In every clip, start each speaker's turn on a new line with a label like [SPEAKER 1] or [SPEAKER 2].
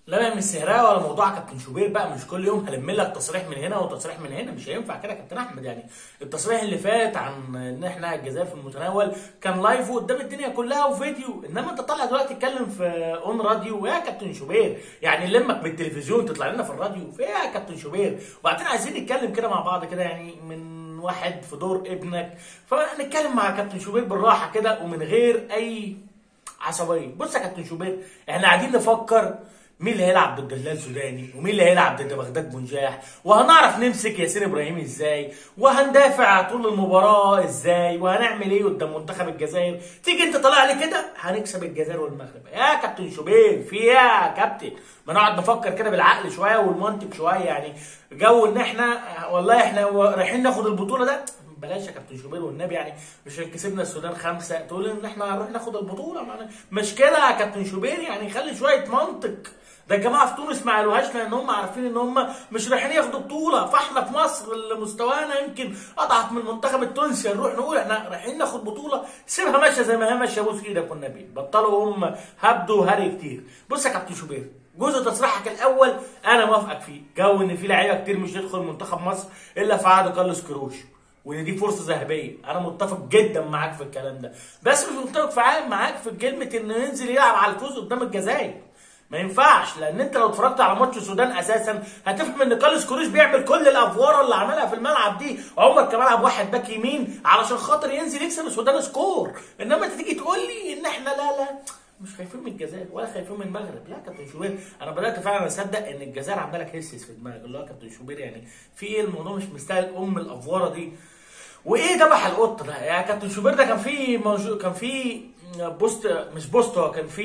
[SPEAKER 1] لا مش سهراء ولا موضوع كابتن شوبير بقى مش كل يوم هلم لك تصريح من هنا وتصريح من هنا مش هينفع كده يا كابتن احمد يعني التصريح اللي فات عن ان احنا الجزائر في المتناول كان لايف قدام الدنيا كلها وفيديو انما انت طالع دلوقتي تتكلم في اون راديو يا كابتن شوبير يعني لمك من التلفزيون تطلع لنا في الراديو في إيه يا كابتن شوبير وبعدين عايزين نتكلم كده مع بعض كده يعني من واحد في دور ابنك فنتكلم مع كابتن شوبير بالراحه كده ومن غير اي عصبيه بص يا كابتن شوبير احنا قاعدين نفكر مين اللي هيلعب ضد الهلال السوداني ومين اللي هيلعب ضد بغداد بنجاح وهنعرف نمسك ياسين ابراهيم ازاي وهندافع طول المباراه ازاي وهنعمل ايه قدام منتخب الجزائر تيجي انت طالع لي كده هنكسب الجزائر والمغرب يا كابتن شوبير في ايه يا كابتن ما نقعد نفكر كده بالعقل شويه والمنطق شويه يعني جو ان احنا والله احنا رايحين ناخد البطوله ده بلاش يا كابتن شوبير والنبي يعني مش كسبنا السودان خمسه تقول ان احنا هنروح ناخد البطوله معنا. مش كده يا كابتن شوبير يعني خلي شويه منطق ده الجماعه في تونس ما قالوهاش لان هم عارفين ان هم مش رايحين ياخدوا بطوله فاحنا في مصر اللي مستوانا يمكن اضعف من المنتخب التونسي نروح نقول احنا رايحين ناخد بطوله سيبها ماشيه زي ما هي ماشيه بوس ايدك والنبي بطلوا هم هبدوا وهري كتير بص يا كابتن شوبير جزء تصريحك الاول انا موافقك فيه جو ان في لعيبه كتير مش هتدخل منتخب مصر الا في عهد كارلوس كروش وان دي فرصه ذهبيه انا متفق جدا معاك في الكلام ده بس مش متفق فعال معاك في كلمه انه ينزل يلعب على الفوز قدام الجزائر ما ينفعش لان انت لو اتفرجت على ماتش السودان اساسا هتفهم ان كارلوس كروش بيعمل كل الافواره اللي عملها في الملعب دي عمر كمان لعب واحد باك يمين علشان خاطر ينزل يكسب السودان سكور انما انت تيجي تقول لي ان احنا لا لا مش خايفين من الجزائر ولا خايفين من المغرب لا كابتن شوبير انا بدات فعلا اصدق ان الجزائر عامله لك هسس في دماغك اللي هو كابتن شوبير يعني في ايه الموضوع مش مستاهل ام الافواره دي وايه ذبح القط ده يا كابتن شوبير ده كان في موجو... كان في بوست مش بوست هو كان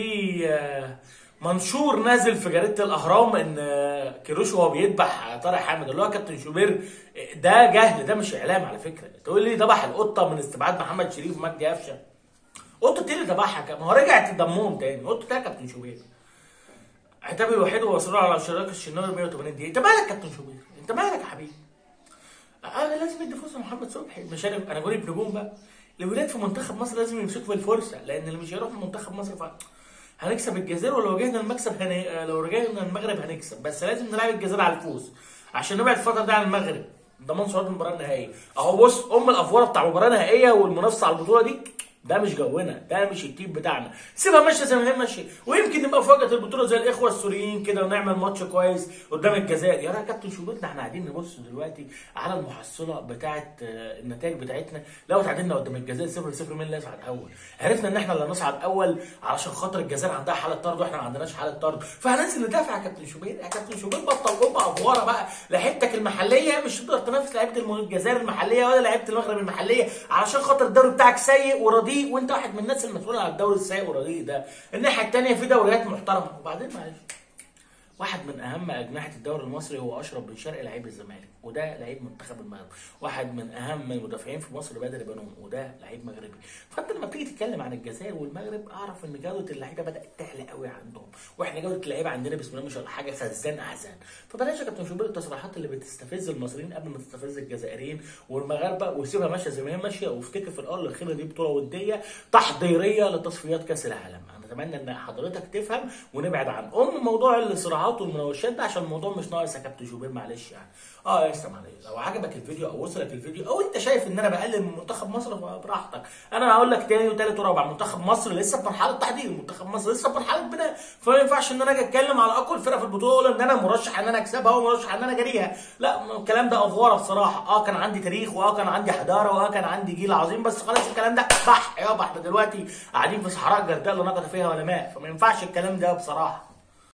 [SPEAKER 1] في منشور نازل في جريده الاهرام ان كيروش وهو بيذبح طارق حامد اللي هو كابتن شوبير ده جهل ده مش اعلام على فكره تقول لي ذبح القطه من استبعاد محمد شريف ومجدي قفشه قطه ايه اللي ذبحها ما هو رجعت دمهم تاني قطه ده كابتن شوبير عتابي الوحيد هو اصرار على شراك الشناوي 180 دقيقه انت مالك كابتن شوبير انت مالك يا حبيبي انا لازم ادي فرصه لمحمد صبحي مش انا انا بقول نجوم بقى الولاد في منتخب مصر لازم يمسكوا في الفرصه لان اللي مش هيروح منتخب مصر ف... هنكسب الجزائر ولو واجهنا المكسب هن... لو رجعنا المغرب هنكسب بس لازم نلعب الجزائر على الفوز عشان نبعد الفتره دي عن المغرب ضمان صعود المباراه النهائيه اهو بص ام الافوره بتاع المباراه النهائيه والمنافسه على البطوله دي ده مش جونا ده مش التيم بتاعنا سيبها ماشيه زي ما هي ماشيه ويمكن نبقى في وجهه البطوله زي الاخوه السوريين كده ونعمل ماتش كويس قدام الجزائر يا كابتن شوبتنا احنا قاعدين نبص دلوقتي على المحصله بتاعه النتائج بتاعتنا لو تعادلنا قدام الجزائر 0 0 مين اللي يصعد اول عرفنا ان احنا اللي نصعد اول علشان خاطر الجزائر عندها حاله طرد واحنا ما عندناش حاله طرد فهننزل ندافع يا كابتن شوبير يا كابتن شوبير بطل ام افواره بقى لعيبتك المحليه مش تقدر تنافس لعيبه الجزائر المحليه ولا لعيبه المغرب المحليه علشان خاطر الدوري بتاعك سيء ورديء وانت واحد من الناس المسؤوله على الدوري السيء والرديء ده الناحيه الثانيه في دوريات محترمه وبعدين معلش واحد من اهم اجنحه الدوري المصري هو اشرف بن شرقي لعيب الزمالك وده لعيب منتخب المغرب واحد من اهم المدافعين في مصر بدر بنون وده لعيب مغربي فانت لما بتيجي تتكلم عن الجزائر والمغرب اعرف ان جوده اللعيبه بدات تعلى قوي عندهم واحنا جوده اللعيبه عندنا بسم الله ما شاء الله حاجه خزان احزان فبلاش يا كابتن شوبير التصريحات اللي بتستفز المصريين قبل ما تستفز الجزائريين والمغاربه وسيبها ماشيه زي ما هي ماشيه وافتكر في الاول الاخيره دي بطوله وديه تحضيريه لتصفيات كاس العالم اتمنى ان حضرتك تفهم ونبعد عن ام موضوع الصراعات والمناوشات ده عشان الموضوع مش ناقص يا كابتن شوبير معلش يعني اه يا اسلام عليا لو عجبك الفيديو او وصلك الفيديو او انت شايف ان انا بقلل من منتخب مصر براحتك انا هقول لك تاني وتالت ورابع منتخب مصر لسه في مرحله تحضير منتخب مصر لسه في مرحله بناء فما ينفعش ان انا اجي اتكلم على اقوى الفرق في البطوله واقول ان انا مرشح ان انا اكسبها ومرشح ان انا جريها لا الكلام ده افوره بصراحه اه كان عندي تاريخ واه كان عندي حضاره واه كان عندي جيل عظيم بس خلاص الكلام ده بح يابا احنا دلوقتي قاعدين في صحراء جرداء لا نقطه فيها ولا ماء فما ينفعش الكلام ده بصراحه